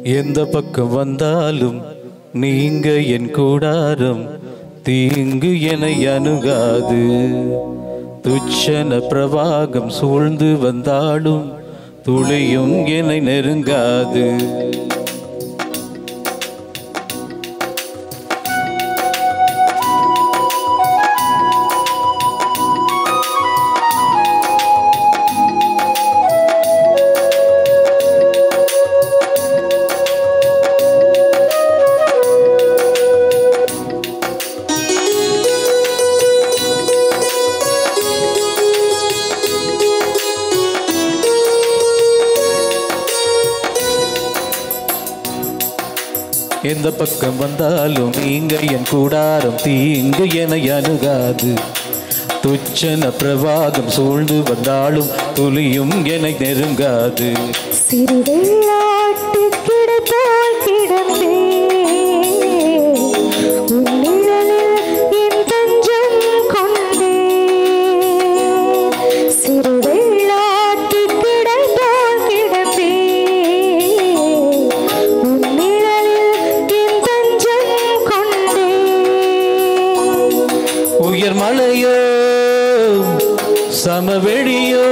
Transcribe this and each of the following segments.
எந்த பக்கம் வந்தாலும் நீங்க என் கூடாரம் தீங்கு என அணுகாது துச்சன பிரவாகம் சூழ்ந்து வந்தாலும் துளியும் என்னை நெருங்காது எந்த பக்கம் வந்தாலும் நீங்க என் கூடாரம் தீங்கு என அணுகாது துச்சன பிரவாகம் சூழ்ந்து வந்தாலும் துளியும் என்னை நெருங்காது சிறு வெள்ளாட்டு கிடப்பால் கிடந்தே உன் நிழலில் என் தஞ்சம் கொண்டே சிறு வெள்ளாட்டு கிடப்பால் கிடந்தே உன் நிழலில் என் தஞ்சம் கொண்டே உயர் மலையோ சமவெளியோ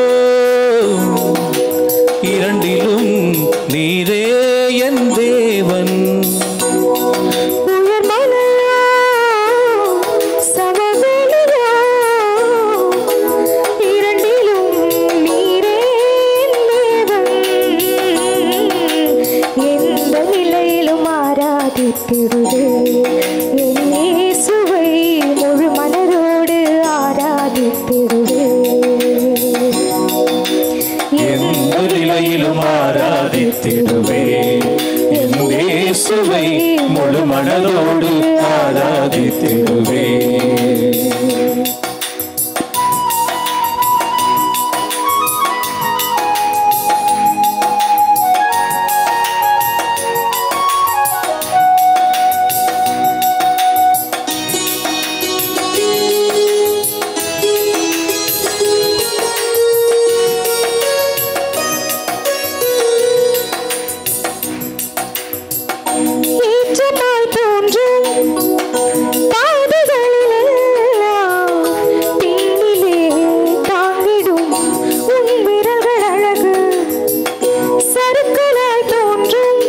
இரண்டிலும் நீரே என் தேவன் உயர் மலையோ சமவெளியோ இரண்டிலும் நீரே தேவன் எந்த நிலையிலும் ஆராதித்திடுவே என் இயேசுவை முழு மனதோடு ஆராதித்திடுவே எந்த நிலையிலும் ஆராதித்திடுவே என் இயேசுவை முழு மனதோடு ஆராதித்திடுவே ஏற்றமாய் தோன்றும் பாதைகளிலெல்லாம் தேனிலே தாங்கிடும் உன் விரல்கள் அழகு. சறுக்கலாய் தோன்றும்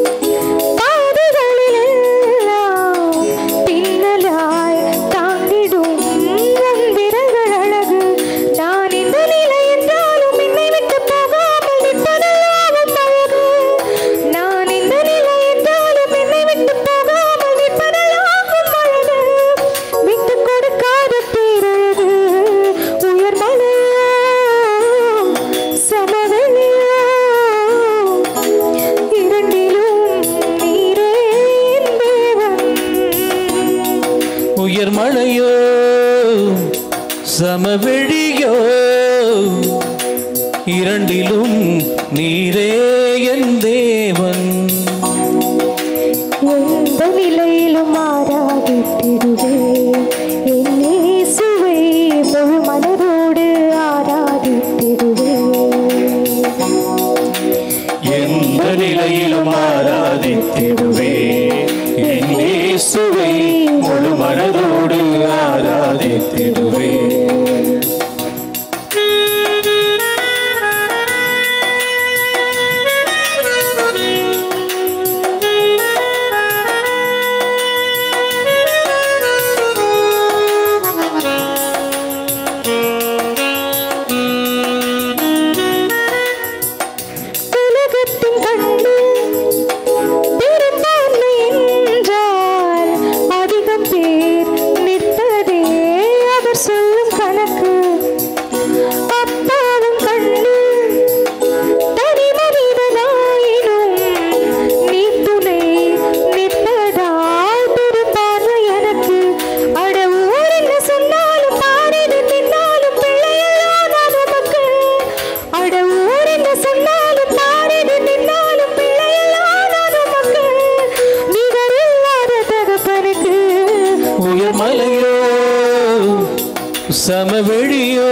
பாதைகளிலெல்லாம் பின்னலாய் தாங்கிடும் உன் விரல்கள் அழகு. நான் இந்த நிலை என்றாலும் என்னை விட்டு போகாமல் நிற்பதெல்லாம் அழகு. நான் இந்த நிலை என்றாலும் என்னை விட்டு போகாமல் நிற்பதெல்லாம் அழகு. விட்டுக் கொடுக்காத பேரழகு. உயர் மலையோ, சமவெளியோ, இரண்டிலும் நீரே என் தேவன். உயர் மலையோ சமவெளியோ இரண்டிலும் நீரே என் தேவன் எந்த நிலையிலும் ஆராதித்திடுவே என் இயேசுவை முழு மனதோடு ஆராதித்திடுவே எந்த நிலையிலும் ஆராதித்திடுவே என் இயேசுவை முழு மனதோடு ஆராதித்திடுவே உலகத்தின் கண்ணில் பெரும்பான்மை என்றால் அதிகம் பேர் நிற்பதே அவர் சொல்லும் கணக்கு அப்பாவும் கண்ணில் தனி மனிதனாயினும் நீ துணை நிற்பதால் பெரும்பான்மை எனக்கு அட ஊர் என்ன சொன்னாலும் பாரிது நின்னாலும் பிள்ளையெல்லாம் நான் உமக்கு அட ஊர் என்ன சொன்னாலும் பாரிது நின்னாலும் பிள்ளையெல்லாம் நான் உமக்கு நிகரில்லாத தகப்பனுக்கு உயர் மலையோ சமவெளியோ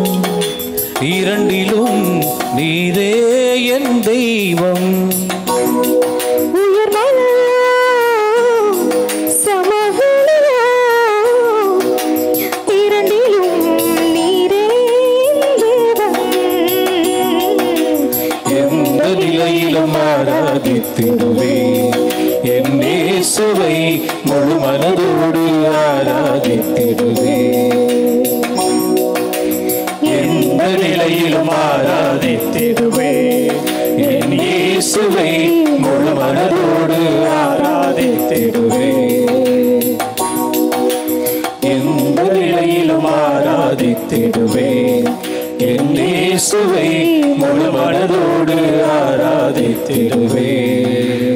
இரண்டிலும் நீரே என் தெய்வம் ஆராதித்திடுவே என் இயேசுவை முழு மனதோடு ஆராதித்திடுவே எந்த நிலையிலும் ஆராதித்திடுவே என் இயேசுவை முழு மனதோடு ஆராதித்திடுவே எந்த நிலையிலும் ஆராதித்திடுவே என் இயேசுவை முழு மனதோடு ஆராதித்திடுவே